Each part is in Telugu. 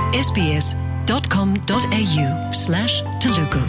sbs.com.au slash Telugu.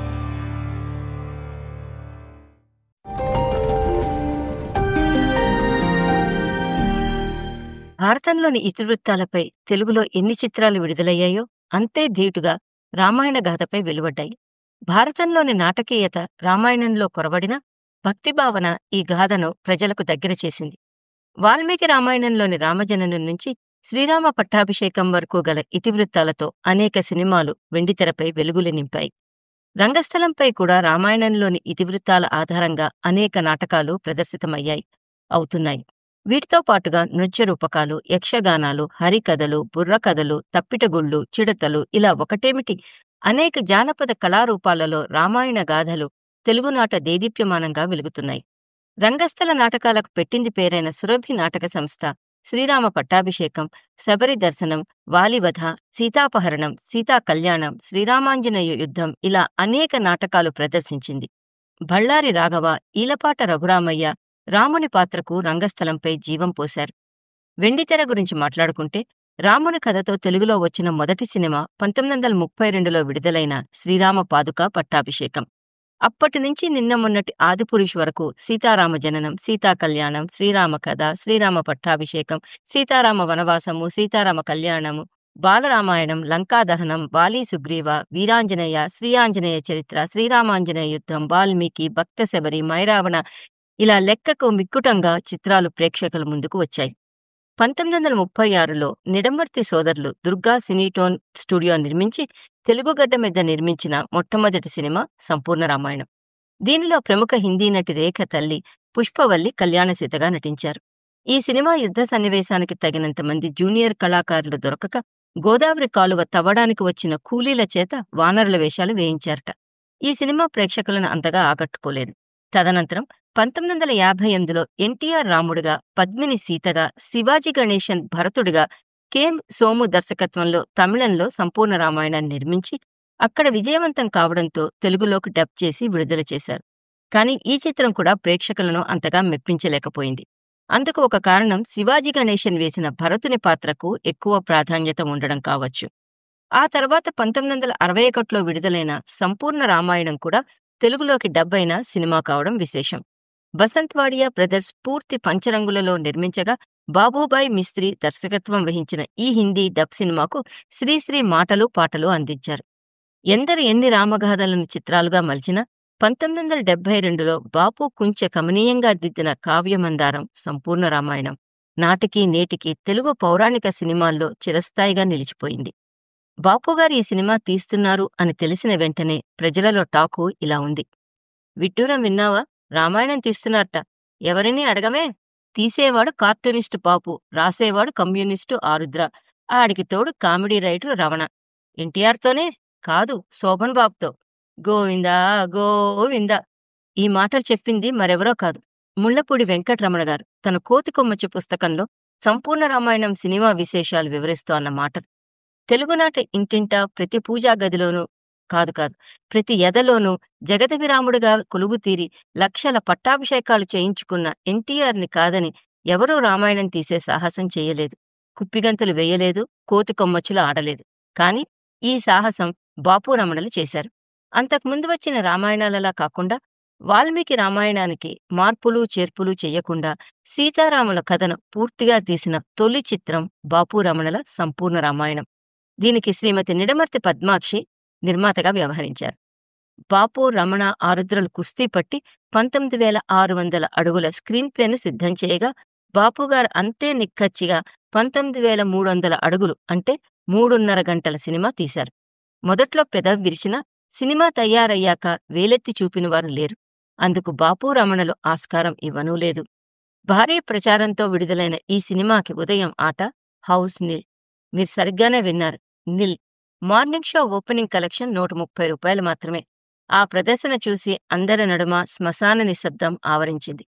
భారతంలోని ఇతివృత్తాలపై తెలుగులో ఎన్ని చిత్రాలు విడుదలయ్యాయో అంతే ధీటుగా రామాయణ గాథపై వెలువడ్డాయి భారతంలోని నాటకీయత రామాయణంలో కొరవడిన భక్తిభావన ఈ గాథను ప్రజలకు దగ్గర చేసింది వాల్మీకి రామాయణంలోని రామజననం నుంచి శ్రీరామ పట్టాభిషేకం వరకు గల ఇతివృత్తాలతో అనేక సినిమాలు వెండితెరపై వెలుగులు నింపాయి రంగస్థలంపై కూడా రామాయణంలోని ఇతివృత్తాల ఆధారంగా అనేక నాటకాలు ప్రదర్శితమయ్యాయి అవుతున్నాయి వీటితో పాటుగా నృత్య రూపకాలు యక్షగానాలు హరికథలు బుర్రకథలు తప్పిటగుళ్ళు చిడతలు ఇలా ఒకటేమిటి అనేక జానపద కళారూపాలలో రామాయణ గాథలు తెలుగునాట దేదీప్యమానంగా వెలుగుతున్నాయి రంగస్థల నాటకాలకు పెట్టింది పేరైన సురభి నాటక సంస్థ శ్రీరామ పట్టాభిషేకం శబరి దర్శనం వాలివధ సీతాపహరణం సీతా కళ్యాణం శ్రీరామాంజనేయ యుద్ధం ఇలా అనేక నాటకాలు ప్రదర్శించింది బళ్ళారి రాఘవ ఈలపాట రఘురామయ్య రాముని పాత్రకు రంగస్థలంపై జీవం పోశారు వెండితెర గురించి మాట్లాడుకుంటే రాముని కథతో తెలుగులో వచ్చిన మొదటి సినిమా పంతొమ్మిది వందల ముప్పై రెండులో విడుదలైన శ్రీరామ పాదుక పట్టాభిషేకం అప్పటి నుంచి నిన్న మొన్నటి ఆదిపురుష్ వరకు సీతారామ జననం సీతా కళ్యాణం శ్రీరామ కథ శ్రీరామ పట్టాభిషేకం సీతారామ వనవాసము సీతారామ కళ్యాణము బాలరామాయణం లంకాదహనం బాలీ సుగ్రీవ వీరాంజనేయ శ్రీయాంజనేయ చరిత్ర శ్రీరామాంజనేయ యుద్ధం వాల్మీకి భక్తశబరి మైరావణ ఇలా లెక్కకు మిక్కుటంగా చిత్రాలు ప్రేక్షకుల ముందుకు వచ్చాయి పంతొమ్మిది వందల ముప్పై ఆరులో నిడమర్తి సోదరులు దుర్గా సినీటోన్ స్టూడియో నిర్మించి తెలుగుగడ్డ మీద నిర్మించిన మొట్టమొదటి సినిమా సంపూర్ణ రామాయణం దీనిలో ప్రముఖ హిందీ నటి రేఖ తల్లి పుష్పవల్లి కళ్యాణసీతగా నటించారు ఈ సినిమా యుద్ధ సన్నివేశానికి తగినంత మంది జూనియర్ కళాకారులు దొరకక గోదావరి కాలువ తవ్వడానికి వచ్చిన కూలీల చేత వానరుల వేషాలు వేయించారట ఈ సినిమా ప్రేక్షకులను అంతగా ఆకట్టుకోలేదు తదనంతరం పంతొమ్మిది వందల యాభై ఎనిమిదిలో ఎన్టీఆర్ రాముడిగా పద్మిని సీతగా శివాజీ గణేశన్ భరతుడిగా కేం సోము దర్శకత్వంలో తమిళంలో సంపూర్ణ రామాయణాన్ని నిర్మించి అక్కడ విజయవంతం కావడంతో తెలుగులోకి డబ్ చేసి విడుదల చేశారు కానీ ఈ చిత్రం కూడా ప్రేక్షకులను అంతగా మెప్పించలేకపోయింది అందుకు ఒక కారణం శివాజీ గణేశన్ వేసిన భరతుని పాత్రకు ఎక్కువ ప్రాధాన్యత ఉండడం కావచ్చు ఆ తర్వాత పంతొమ్మిది వందల అరవై ఒకటిలో విడుదలైన సంపూర్ణ రామాయణం కూడా తెలుగులోకి డబ్ అయిన సినిమా కావడం విశేషం బసంత్వాడియా బ్రదర్స్ పూర్తి పంచరంగులలో నిర్మించగా బాబూబాయ్ మిస్త్రీ దర్శకత్వం వహించిన ఈ హిందీ డబ్ సినిమాకు శ్రీశ్రీ మాటలు పాటలు అందించారు ఎందరు ఎన్ని రామగాథలను చిత్రాలుగా మలిచినా పంతొమ్మిది వందల డెబ్బై రెండులో బాపు కుంచె కమనీయంగా దిద్దిన కావ్యమందారం సంపూర్ణ రామాయణం నాటికి నేటికి తెలుగు పౌరాణిక సినిమాల్లో చిరస్థాయిగా నిలిచిపోయింది బాపుగారు ఈ సినిమా తీస్తున్నారు అని తెలిసిన వెంటనే ప్రజలలో టాకు ఇలా ఉంది విడ్డూరం విన్నావా రామాయణం తీస్తున్నారట ఎవరిని అడగమే తీసేవాడు కార్టూనిస్టు పాపు రాసేవాడు కమ్యూనిస్టు ఆరుద్ర ఆడికి తోడు కామెడీ రైటర్ రమణ ఎన్టీఆర్తోనే కాదు శోభన్ బాబుతో గోవిందా గోవిందా ఈ మాటలు చెప్పింది మరెవరో కాదు ముళ్లపూడి వెంకటరమణ గారు తన కోతి కొమ్మచ్చి పుస్తకంలో సంపూర్ణ రామాయణం సినిమా విశేషాలు వివరిస్తూ అన్న మాటలు తెలుగునాట ఇంటింటా ప్రతి పూజా గదిలోనూ కాదు కాదు ప్రతి ఎదలోనూ జగదభిరాముడిగా కొలువు తీరి లక్షల పట్టాభిషేకాలు చేయించుకున్న ఎన్టీఆర్ని కాదని ఎవరూ రామాయణం తీసే సాహసం చేయలేదు కుప్పిగంతులు వేయలేదు కోతి కొమ్మచ్చులు ఆడలేదు కాని ఈ సాహసం బాపు రమణలు చేశారు అంతకుముందు వచ్చిన రామాయణాలలా కాకుండా వాల్మీకి రామాయణానికి మార్పులు చేర్పులు చెయ్యకుండా సీతారాముల కథను పూర్తిగా తీసిన తొలి చిత్రం బాపు రమణల సంపూర్ణ రామాయణం దీనికి శ్రీమతి నిడమర్తి పద్మాక్షి నిర్మాతగా వ్యవహరించారు బాపు రమణ ఆరుద్రలు కుస్తీ పట్టి పంతొమ్మిది వేల ఆరు వందల అడుగుల స్క్రీన్ ప్లేను సిద్ధం చేయగా బాపుగారు అంతే నిక్కచ్చిగా పంతొమ్మిది వేల మూడు వందల అడుగులు అంటే మూడున్నర గంటల సినిమా తీశారు మొదట్లో పెదవి విరిచినా సినిమా తయారయ్యాక వేలెత్తి చూపినవారు లేరు అందుకు బాపు రమణలు ఆస్కారం ఇవ్వనూ లేదు భారీ ప్రచారంతో విడుదలైన ఈ సినిమాకి ఉదయం ఆట హౌస్ నిల్ మీరు సరిగ్గానే విన్నారు nil morning show opening collection నూట ముప్పై రూపాయలు మాత్రమే ఆ ప్రదర్శన చూసి అందరి నడుమ శ్మశాన నిశ్శబ్దం ఆవరించింది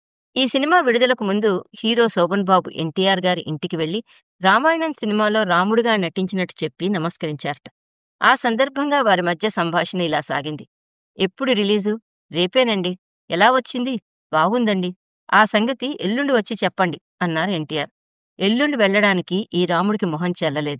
ఈ సినిమా విడుదలకు ముందు హీరో శోభన్ బాబు ఎన్టీఆర్ గారి ఇంటికి వెళ్లి రామాయణం సినిమాలో రాముడిగా నటించినట్టు చెప్పి నమస్కరించారట ఆ సందర్భంగా వారి మధ్య సంభాషణ ఇలా సాగింది ఎప్పుడు రిలీజు రేపేనండి ఎలా వచ్చింది బాగుందండి ఆ సంగతి ఎల్లుండి వచ్చి చెప్పండి అన్నారు ఎన్టీఆర్ ఎల్లుండి వెళ్లడానికి ఈ రాముడికి మొహం చెల్లలేదు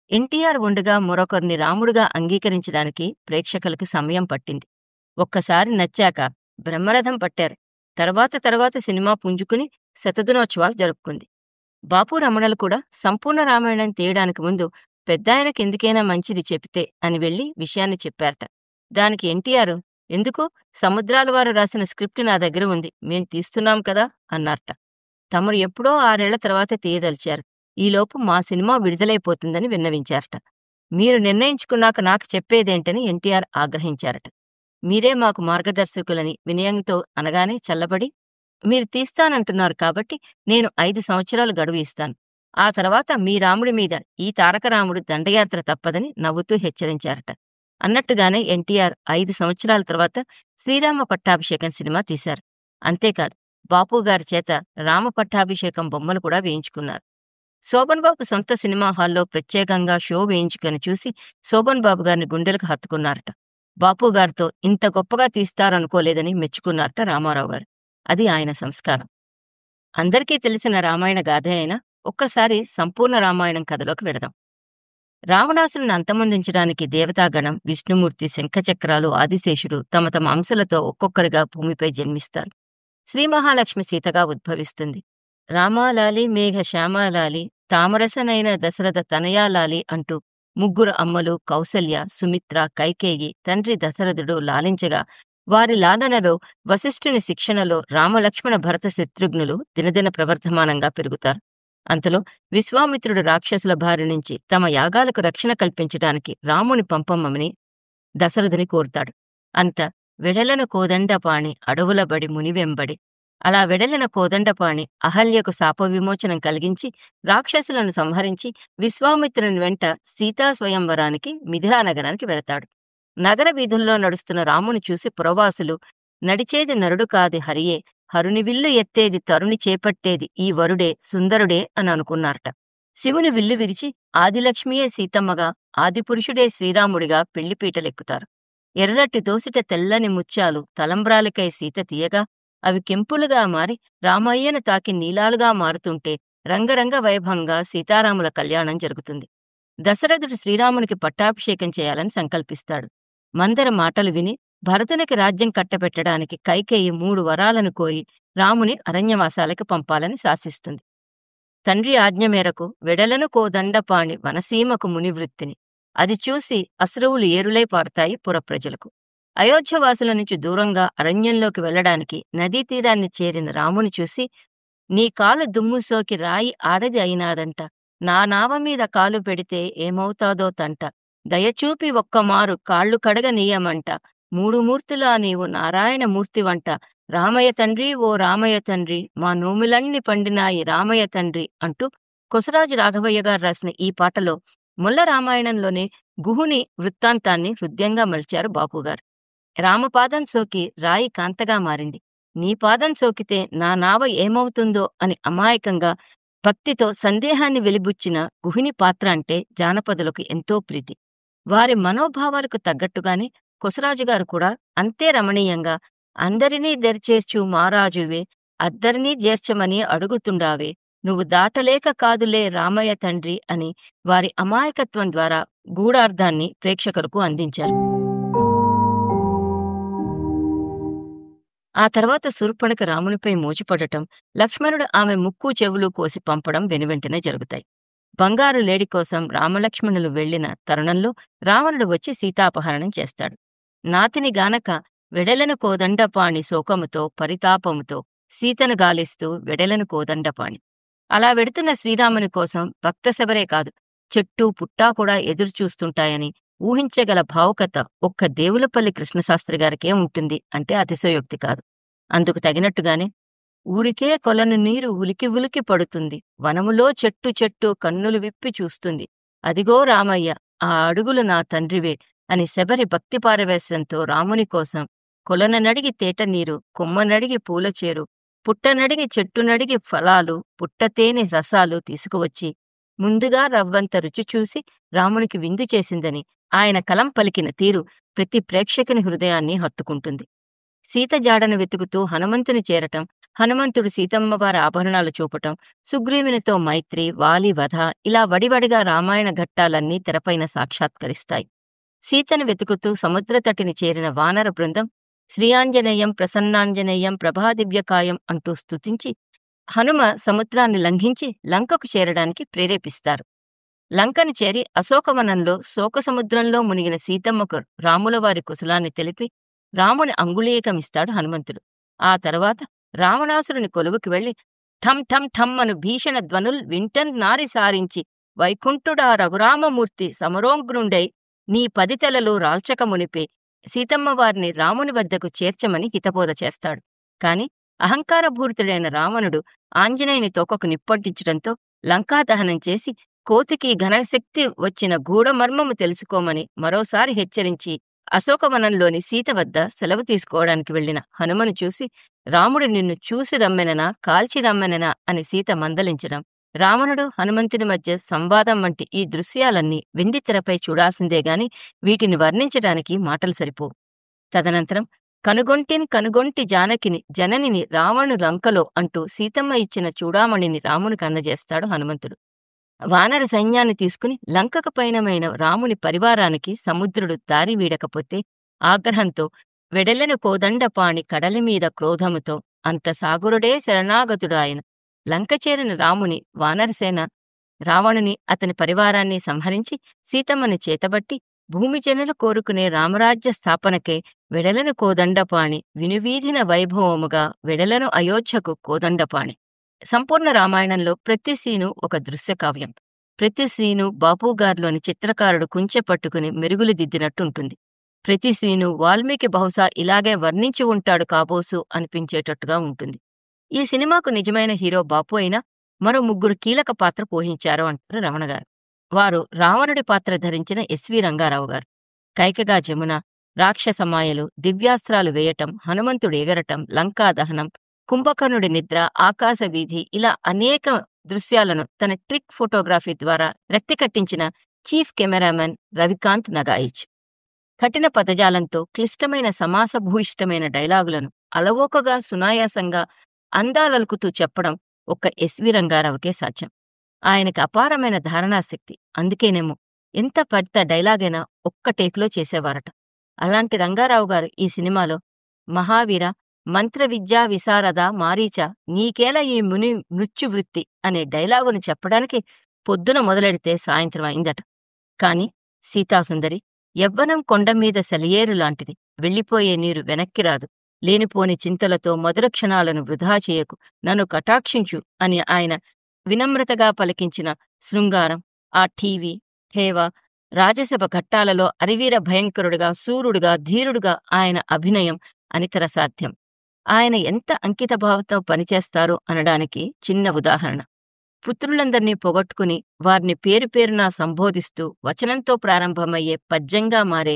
ఎన్టీఆర్ ఉండగా మరొకరిని రాముడుగా అంగీకరించడానికి ప్రేక్షకులకు సమయం పట్టింది ఒక్కసారి నచ్చాక బ్రహ్మరథం పట్టారు తర్వాత తర్వాత సినిమా పుంజుకుని శతదినోత్సవాలు జరుపుకుంది బాపు రమణలు కూడా సంపూర్ణ రామాయణం తీయడానికి ముందు పెద్దాయనకి ఎందుకైనా మంచిది చెప్తే అని వెళ్లి విషయాన్ని చెప్పారట దానికి ఎన్టీఆర్ ఎందుకు సముద్రాల వారు రాసిన స్క్రిప్ట్ నా దగ్గర ఉంది మేం తీస్తున్నాం కదా అన్నారట తమరు ఎప్పుడో ఆరేళ్ల తర్వాత తీయదలిచారు ఈలోపు మా సినిమా విడుదలైపోతుందని విన్నవించారట మీరు నిర్ణయించుకున్నాక నాకు చెప్పేదేంటని ఎన్టీఆర్ ఆగ్రహించారట మీరే మాకు మార్గదర్శకులని వినయంతో అనగానే చల్లబడి మీరు తీస్తానంటున్నారు కాబట్టి నేను ఐదు సంవత్సరాలు గడువు ఇస్తాను ఆ తర్వాత మీ రాముడి మీద ఈ తారక రాముడు దండయాత్ర తప్పదని నవ్వుతూ హెచ్చరించారట అన్నట్టుగానే ఎన్టీఆర్ ఐదు సంవత్సరాల తర్వాత శ్రీరామ పట్టాభిషేకం సినిమా తీశారు అంతేకాదు బాపు గారి చేత రామ పట్టాభిషేకం బొమ్మలు కూడా వేయించుకున్నారు శోభన్ బాబు సొంత సినిమా హాల్లో ప్రత్యేకంగా షో వేయించుకొని చూసి శోభన్ బాబు గారిని గుండెలకు హత్తుకున్నారట బాపు గారితో ఇంత గొప్పగా తీస్తారనుకోలేదని మెచ్చుకున్నారట రామారావు గారు అది ఆయన సంస్కారం అందరికీ తెలిసిన రామాయణ గాథే అయినా ఒక్కసారి సంపూర్ణ రామాయణం కథలోకి వెడదాం రావణాసురుని అంతమొందించడానికి దేవతాగణం విష్ణుమూర్తి శంఖచక్రాలు ఆదిశేషుడు తమ తమ అంశలతో ఒక్కొక్కరిగా భూమిపై జన్మిస్తారు శ్రీ మహాలక్ష్మి సీతగా ఉద్భవిస్తుంది రామాలాలి మేఘ శ్యామాలాలి తామరసనైన దశరథ తనయాలాలి అంటూ ముగ్గురు అమ్మలు కౌసల్య సుమిత్ర కైకేయి తండ్రి దశరథుడు లాలించగా వారి లాలనలో వశిష్ఠుని శిక్షణలో రామలక్ష్మణ భరత శత్రుఘ్నులు దినదిన ప్రవర్ధమానంగా పెరుగుతారు అంతలో విశ్వామిత్రుడు రాక్షసుల బారి నుంచి తమ యాగాలకు రక్షణ కల్పించడానికి రాముని పంపమ్మని దశరథుని కోరుతాడు అంత వెడలను కోదండపాణి అడవుల బడి మునివెంబడి అలా వెడలిన కోదండపాణి అహల్యకు శాప విమోచనం కలిగించి రాక్షసులను సంహరించి విశ్వామిత్రుని వెంట సీతా స్వయంవరానికి మిథిలా నగరానికి వెళతాడు నగర వీధుల్లో నడుస్తున్న రాముని చూసి పురవాసులు నడిచేది నరుడు కాది హరియే హరుని విల్లు ఎత్తేది తరుని చేపట్టేది ఈ వరుడే సుందరుడే అని అనుకున్నారట శివుని విల్లు విరిచి ఆదిలక్ష్మియే సీతమ్మగా ఆదిపురుషుడే శ్రీరాముడిగా పెళ్లిపీటలెక్కుతారు ఎర్రటి దోసిట తెల్లని ముత్యాలు తలంబ్రాలకై సీత తీయగా అవి కెంపులుగా మారి రామయ్యను తాకి నీలాలుగా మారుతుంటే రంగరంగ వైభవంగా సీతారాముల కళ్యాణం జరుగుతుంది దశరథుడు శ్రీరామునికి పట్టాభిషేకం చేయాలని సంకల్పిస్తాడు మందర మాటలు విని భరతునికి రాజ్యం కట్టబెట్టడానికి కైకేయి మూడు వరాలను కోరి రాముని అరణ్యవాసాలకు పంపాలని శాసిస్తుంది తండ్రి ఆజ్ఞ మేరకు వెడలను కోదండపాణి వనసీమకు మునివృత్తిని అది చూసి అశ్రువులు ఏరులై పారుతాయి పురప్రజలకు అయోధ్యవాసుల నుంచి దూరంగా అరణ్యంలోకి వెళ్లడానికి నదీ తీరాన్ని చేరిన రాముని చూసి నీ కాలు దుమ్ము సోకి రాయి ఆడది అయినాదంట నా నావ మీద కాలు పెడితే ఏమవుతాదో తంట దయచూపి ఒక్కమారు కాళ్ళు కడగనీయమంట మూడు మూర్తులా నీవు నారాయణ మూర్తివంట రామయ్య తండ్రి ఓ రామయ్య తండ్రి మా నోములన్నీ పండినాయి రామయ్య తండ్రి అంటూ కొసరాజు రాఘవయ్య గారు రాసిన ఈ పాటలో ముల్ల రామాయణంలోని గుహుని వృత్తాంతాన్ని హృదయంగా మలిచారు బాపుగారు రామపాదం సోకి రాయి కాంతగా మారింది నీ పాదం సోకితే నా నావ ఏమవుతుందో అని అమాయకంగా భక్తితో సందేహాన్ని వెలిబుచ్చిన గుహిని పాత్ర అంటే జానపదులకు ఎంతో ప్రీతి వారి మనోభావాలకు తగ్గట్టుగానే కొసరాజుగారు కూడా అంతే రమణీయంగా అందరినీ దరిచేర్చు మారాజువే అద్దరినీ చేర్చమని అడుగుతుండావే నువ్వు దాటలేక కాదులే రామయ్య తండ్రి అని వారి అమాయకత్వం ద్వారా గూఢార్థాన్ని ప్రేక్షకులకు అందించారు ఆ తర్వాత శూర్పణక రామునిపై మోచిపడటం లక్ష్మణుడు ఆమె ముక్కు చెవులు కోసి పంపడం వెనువెంటనే జరుగుతాయి బంగారు లేడి కోసం రామలక్ష్మణులు వెళ్లిన తరుణంలో రావణుడు వచ్చి సీతాపహరణం చేస్తాడు నాతిని గానక వెడలను కోదండపాణి శోకముతో పరితాపముతో సీతను గాలిస్తూ వెడలను కోదండపాణి అలా వెడుతున్న శ్రీరాముని కోసం భక్తశబరే కాదు చెట్టు పుట్టా కూడా ఎదురుచూస్తుంటాయని ఊహించగల భావుకత ఒక్క దేవులపల్లి కృష్ణశాస్త్రి గారికే ఉంటుంది అంటే అతిశయోక్తి కాదు అందుకు తగినట్టుగానే ఊరికే కొలను నీరు ఉలికి ఉలికి పడుతుంది వనములో చెట్టు చెట్టు కన్నులు విప్పి చూస్తుంది అదిగో రామయ్య ఆ అడుగులు నా తండ్రివే అని శబరి భక్తి పారవేశంతో రాముని కోసం కొలననడిగి తేట నీరు కొమ్మనడిగి పూలచేరు పుట్టనడిగి చెట్టునడిగి ఫలాలు పుట్టతేనె రసాలు తీసుకువచ్చి ముందుగా రవ్వంత రుచి చూసి రామునికి విందు చేసిందని ఆయన కలం పలికిన తీరు ప్రతి ప్రేక్షకుని హృదయాన్ని హత్తుకుంటుంది సీత జాడను వెతుకుతూ హనుమంతుని చేరటం హనుమంతుడు సీతమ్మవారి ఆభరణాలు చూపటం సుగ్రీవునితో మైత్రి వాలి వధ ఇలా వడివడిగా రామాయణ ఘట్టాలన్నీ తెరపైన సాక్షాత్కరిస్తాయి సీతను వెతుకుతూ సముద్రతటిని చేరిన వానర బృందం శ్రీయాంజనేయం ప్రసన్నాంజనేయం ప్రభాదివ్యకాయం అంటూ స్తుతించి హనుమ సముద్రాన్ని లంఘించి లంకకు చేరడానికి ప్రేరేపిస్తారు లంకను చేరి అశోకవనంలో శోకసముద్రంలో మునిగిన సీతమ్మకు రాములవారి కుశలాన్ని తెలిపి రాముని అంగుళీయకమిస్తాడు హనుమంతుడు ఆ తర్వాత రావణాసురుని కొలువుకి వెళ్లి ఠం ఠం ఠం అను భీషణ ధ్వనుల్ వింటన్ నారి సారించి వైకుంఠుడా రఘురామమూర్తి సమరోగ్రుండై నీ పదితలలో రాల్చక మునిపే సీతమ్మవారిని రాముని వద్దకు చేర్చమని హితబోధ చేస్తాడు కాని అహంకారభూరితుడైన రావణుడు ఆంజనేయుని తోకకు నిప్పొట్టించడంతో లంకాదహనం చేసి కోతికి ఘనశక్తి వచ్చిన గూఢమర్మము తెలుసుకోమని మరోసారి హెచ్చరించి అశోకవనంలోని సీత వద్ద సెలవు తీసుకోవడానికి వెళ్లిన హనుమను చూసి రాముడు నిన్ను చూసి రమ్మెననా కాల్చి రమ్మెననా అని సీత మందలించడం రావణుడు హనుమంతుని మధ్య సంవాదం వంటి ఈ దృశ్యాలన్నీ వెండి తెరపై చూడాల్సిందే గాని వీటిని వర్ణించడానికి మాటలు సరిపోవు తదనంతరం కనుగొంటిన్ కనుగొంటి జానకిని జననిని రావణు లంకలో అంటూ సీతమ్మ ఇచ్చిన చూడామణిని రామునికి అందజేస్తాడు హనుమంతుడు వానర సైన్యాన్ని తీసుకుని లంకకు పయనమైన రాముని పరివారానికి సముద్రుడు దారి వీడకపోతే ఆగ్రహంతో వెడలను కోదండపాణి కడలిమీద క్రోధముతో అంత సాగురుడే శరణాగతుడాయన లంక చేరిన రాముని వానరసేన రావణుని అతని పరివారాన్ని సంహరించి సీతమ్మని చేతబట్టి భూమి జనులు కోరుకునే రామరాజ్య స్థాపనకే వెడలను కోదండపాణి వినువీధిన వైభవముగా వెడలను అయోధ్యకు కోదండపాణి సంపూర్ణ రామాయణంలో ప్రతి సీను ఒక దృశ్యకావ్యం ప్రతి సీను బాపుగారిలోని చిత్రకారుడు కుంచె పట్టుకుని మెరుగులు దిద్దినట్టుంటుంది ప్రతి సీను వాల్మీకి బహుశా ఇలాగే వర్ణించి ఉంటాడు కాబోసు అనిపించేటట్టుగా ఉంటుంది ఈ సినిమాకు నిజమైన హీరో బాపు అయినా మరో ముగ్గురు కీలక పాత్ర పోషించారు అంటారు రమణ గారు వారు రావణుడి పాత్ర ధరించిన ఎస్వి రంగారావు గారు కైకగా జమున రాక్షసమాయలు దివ్యాస్త్రాలు వేయటం హనుమంతుడు ఎగరటం లంకా దహనం కుంభకర్ణుడి నిద్ర ఆకాశ వీధి ఇలా అనేక దృశ్యాలను తన ట్రిక్ ఫోటోగ్రఫీ ద్వారా రక్తికట్టించిన చీఫ్ కెమెరామెన్ రవికాంత్ నగాయిచ్ కఠిన పదజాలంతో క్లిష్టమైన సమాసభూయిష్టమైన డైలాగులను అలవోకగా సునాయాసంగా అందాలలుకుతూ చెప్పడం ఒక్క ఎస్వి రంగారావుకే సాధ్యం ఆయనకి అపారమైన ధారణాశక్తి అందుకేనేమో ఎంత పెద్ద డైలాగైనా ఒక్క టేక్లో చేసేవారట అలాంటి రంగారావు గారు ఈ సినిమాలో మహావీర మంత్ర విద్యా విశారద మారీచ నీకేలా ఈ ముని మృత్యువృత్తి అనే డైలాగును చెప్పడానికి పొద్దున మొదలెడితే సాయంత్రం అయిందట కాని సీతాసుందరి యవ్వనం కొండమీద సెలయేరు లాంటిది వెళ్ళిపోయే నీరు వెనక్కి రాదు లేనిపోని చింతలతో మధుర క్షణాలను వృధా చేయకు నన్ను కటాక్షించు అని ఆయన వినమ్రతగా పలికించిన శృంగారం ఆ టీవీ హేవ రాజసభ ఘట్టాలలో అరివీర భయంకరుడుగా సూర్యుడుగా ధీరుడుగా ఆయన అభినయం అనితర సాధ్యం ఆయన ఎంత అంకితభావంతో పనిచేస్తారో అనడానికి చిన్న ఉదాహరణ పుత్రులందర్నీ పొగట్టుకుని వారిని పేరు పేరునా సంబోధిస్తూ వచనంతో ప్రారంభమయ్యే పద్యంగా మారే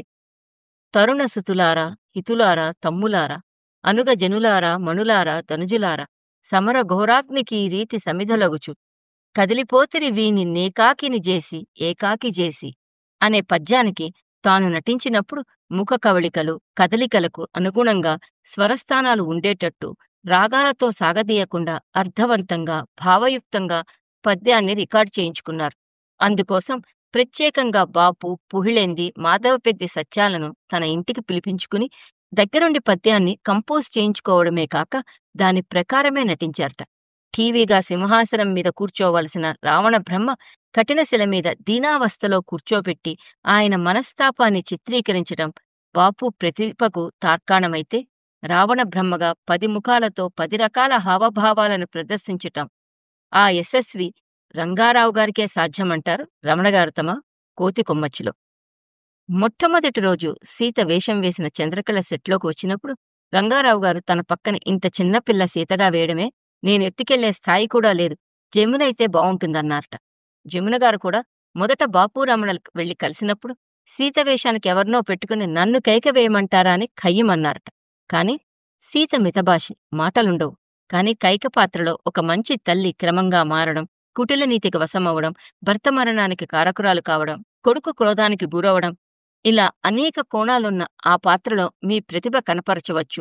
తరుణ సుతులారా హితులారా తమ్ములారా అనుగ జనులారా మణులారా తనుజులారా సమర ఘోరాగ్నికి ఈ రీతి సమిధలగుచు కదిలిపోతిరి వీని నేకాకిని జేసి ఏకాకి జేసి అనే పద్యానికి తాను నటించినప్పుడు ముఖ కవళికలు కదలికలకు అనుగుణంగా స్వరస్థానాలు ఉండేటట్టు రాగాలతో సాగదీయకుండా అర్థవంతంగా భావయుక్తంగా పద్యాన్ని రికార్డ్ చేయించుకున్నారు అందుకోసం ప్రత్యేకంగా బాపు పుహిళేంది మాధవపెద్ది సత్యాలను తన ఇంటికి పిలిపించుకుని దగ్గరుండి పద్యాన్ని కంపోజ్ చేయించుకోవడమే కాక దాని ప్రకారమే నటించారట ఠీవీగా సింహాసనం మీద కూర్చోవలసిన రావణ బ్రహ్మ కఠినశిల మీద దీనావస్థలో కూర్చోబెట్టి ఆయన మనస్తాపాన్ని చిత్రీకరించడం బాపు ప్రతిభకు తార్కాణమైతే రావణ బ్రహ్మగా పది ముఖాలతో పది రకాల హావభావాలను ప్రదర్శించటం ఆ యశస్వి రంగారావు గారికే సాధ్యమంటారు రమణగారు తమ కోతి కొమ్మచ్చిలో మొట్టమొదటి రోజు సీత వేషం వేసిన చంద్రకళ సెట్లోకి వచ్చినప్పుడు రంగారావు గారు తన పక్కన ఇంత చిన్నపిల్ల సీతగా వేయడమే నేను ఎత్తుకెళ్లే స్థాయి కూడా లేదు జమునైతే బావుంటుందన్నారట జమున గారు కూడా మొదట బాపూరమణ వెళ్లి కలిసినప్పుడు సీత వేషానికి ఎవరినో పెట్టుకుని నన్ను కైక వేయమంటారా అని ఖయ్యమన్నారట కాని సీత మితభాషి మాటలుండవు కాని కైక పాత్రలో ఒక మంచి తల్లి క్రమంగా మారడం కుటిల నీతికి వశమవడం భర్త మరణానికి కారకురాలు కావడం కొడుకు క్రోధానికి గురవడం ఇలా అనేక కోణాలున్న ఆ పాత్రలో మీ ప్రతిభ కనపరచవచ్చు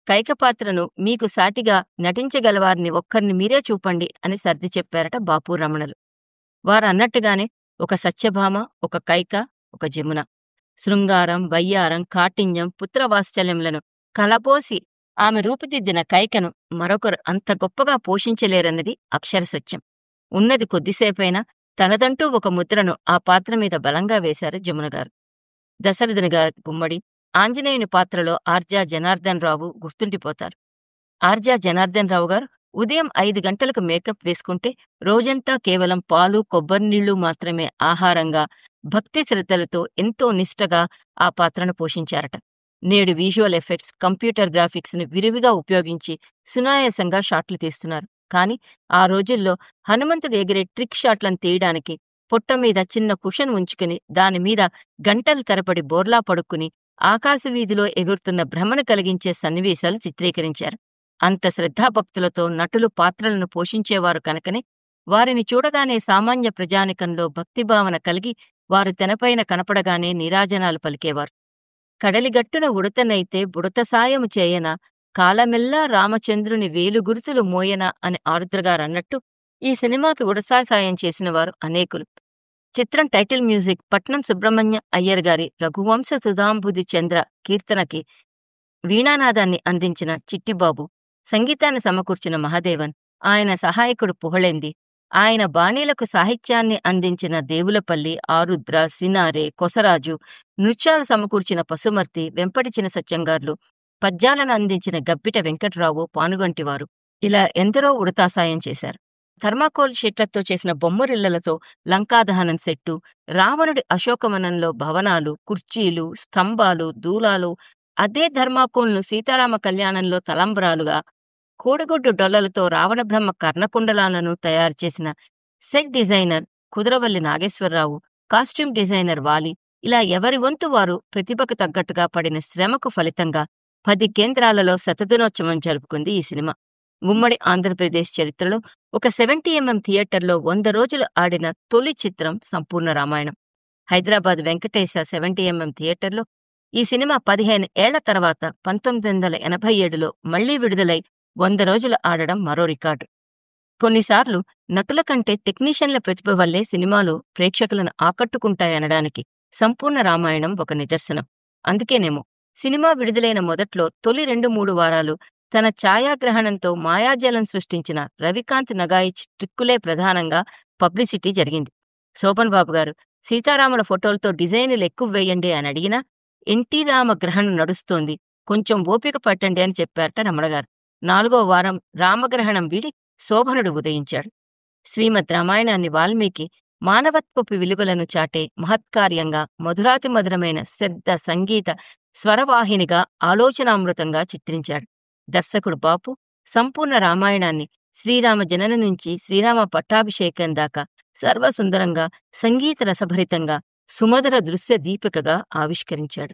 కైక పాత్రను మీకు సాటిగా నటించగలవారిని ఒక్కరిని మీరే చూపండి అని సర్ది చెప్పారట బాపు రమణలు వారన్నట్టుగానే ఒక సత్యభామ ఒక కైక ఒక జమున శృంగారం వయ్యారం కాఠిన్యం పుత్రవాత్సల్యములను కలపోసి ఆమె రూపుదిద్దిన కైకను మరొకరు అంత గొప్పగా పోషించలేరన్నది అక్షర సత్యం ఉన్నది కొద్దిసేపైనా తనదంటూ ఒక ముద్రను ఆ పాత్ర మీద బలంగా వేశారు జమునగారు దశరథుని గారి గుమ్మడి ఆంజనేయుని పాత్రలో ఆర్జా జనార్దన్ రావు గుర్తుండిపోతారు ఆర్జా జనార్దన్ రావు గారు ఉదయం ఐదు గంటలకు మేకప్ వేసుకుంటే రోజంతా కేవలం పాలు కొబ్బరినీళ్లు మాత్రమే ఆహారంగా భక్తి శ్రద్ధలతో ఎంతో నిష్టగా ఆ పాత్రను పోషించారట నేడు విజువల్ ఎఫెక్ట్స్ కంప్యూటర్ గ్రాఫిక్స్ ని విరివిగా ఉపయోగించి సునాయాసంగా షాట్లు తీస్తున్నారు కాని ఆ రోజుల్లో హనుమంతుడు ఎగిరే ట్రిక్ షాట్లను తీయడానికి పొట్ట మీద చిన్న కుషన్ ఉంచుకుని దానిమీద గంటల తరబడి బోర్లా పడుకుని ఆకాశవీధిలో ఎగురుతున్న భ్రమను కలిగించే సన్నివేశాలు చిత్రీకరించారు అంత శ్రద్ధాభక్తులతో నటులు పాత్రలను పోషించేవారు కనుకనే వారిని చూడగానే సామాన్య ప్రజానికంలో భక్తిభావన కలిగి వారు తెనపైన కనపడగానే నీరాజనాలు పలికేవారు కడలిగట్టున ఉడతనైతే బుడత సాయము చేయన కాలమెల్లా రామచంద్రుని వేలు గురుతులు మోయన అని ఆరుద్రగారన్నట్టు ఈ సినిమాకి ఉడసా సాయం చేసిన వారు అనేకులు చిత్రం టైటిల్ మ్యూజిక్ పట్నం సుబ్రహ్మణ్య అయ్యర్ గారి రఘువంశ సుధాంబుది చంద్ర కీర్తనకి వీణానాదాన్ని అందించిన చిట్టిబాబు సంగీతాన్ని సమకూర్చిన మహాదేవన్ ఆయన సహాయకుడు పుహళేంది ఆయన బాణీలకు సాహిత్యాన్ని అందించిన దేవులపల్లి ఆరుద్ర సినారే కొసరాజు నృత్యాలు సమకూర్చిన పశుమర్తి వెంపటిచిన సత్యంగార్లు పద్యాలను అందించిన గబ్బిట వెంకట్రావు పానుగంటివారు ఇలా ఎందరో ఉడతాసాయం చేశారు థర్మాకోల్ షీట్లతో చేసిన బొమ్మరిళ్లలతో లంకాదహనం సెట్టు రావణుడి అశోకవనంలో భవనాలు కుర్చీలు స్తంభాలు దూలాలు అదే ధర్మాకోల్ను సీతారామ కళ్యాణంలో తలంబ్రాలుగా కోడిగుడ్డు డొల్లలతో రావణబ్రహ్మ కర్ణకుండలాలను తయారు చేసిన set designer Kudaravalli Nageswara Rao costume designer Vali ఇలా ఎవరి వంతు వారు ప్రతిభకు తగ్గట్టుగా పడిన శ్రమకు ఫలితంగా పది కేంద్రాలలో శతదినోత్సవం జరుపుకుంది ఈ సినిమా ఉమ్మడి ఆంధ్రప్రదేశ్ చరిత్రలో ఒక సెవెంటీ ఎంఎం థియేటర్లో వంద రోజులు ఆడిన తొలి చిత్రం సంపూర్ణ రామాయణం హైదరాబాద్ వెంకటేశ సెవెంటీ ఎంఎం థియేటర్లో ఈ సినిమా పదిహేను ఏళ్ల తర్వాత పంతొమ్మిది వందల ఎనభై ఏడులో మళ్లీ విడుదలై వంద రోజులు ఆడడం మరో రికార్డు కొన్నిసార్లు నటుల కంటే టెక్నీషియన్ల ప్రతిభ వల్లే సినిమాలు ప్రేక్షకులను ఆకట్టుకుంటాయనడానికి సంపూర్ణ రామాయణం ఒక నిదర్శనం అందుకేనేమో సినిమా విడుదలైన మొదట్లో తొలి రెండు మూడు వారాలు తన ఛాయాగ్రహణంతో మాయాజలం సృష్టించిన రవికాంత్ నగాయిచ్ ట్రిక్కులే ప్రధానంగా పబ్లిసిటీ జరిగింది శోభన్ బాబు గారు సీతారాముల ఫోటోలతో డిజైనులు ఎక్కువ వేయండి అని అడిగినా ఎన్టీ రామ గ్రహణం నడుస్తోంది కొంచెం ఓపిక పట్టండి అని చెప్పారట రమణగారు నాలుగో వారం రామగ్రహణం వీడి శోభనుడు ఉదయించాడు శ్రీమద్ రామాయణాన్ని వాల్మీకి మానవత్వపు విలువలను చాటే మహత్కార్యంగా మధురాతి మధురమైన శబ్ద సంగీత స్వరవాహినిగా ఆలోచనామృతంగా చిత్రించాడు దర్శకుడు బాపు సంపూర్ణ రామాయణాన్ని శ్రీరామ జనన నుంచి శ్రీరామ పట్టాభిషేకం దాకా సర్వసుందరంగా సంగీత రసభరితంగా సుమధుర దృశ్య దీపికగా ఆవిష్కరించాడు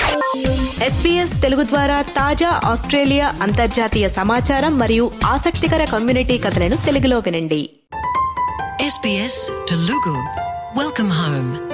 ఎస్పీఎస్ తెలుగు ద్వారా తాజా ఆస్ట్రేలియా అంతర్జాతీయ సమాచారం మరియు ఆసక్తికర కమ్యూనిటీ కథలను తెలుగులో వినండి SBS Telugu. Welcome home.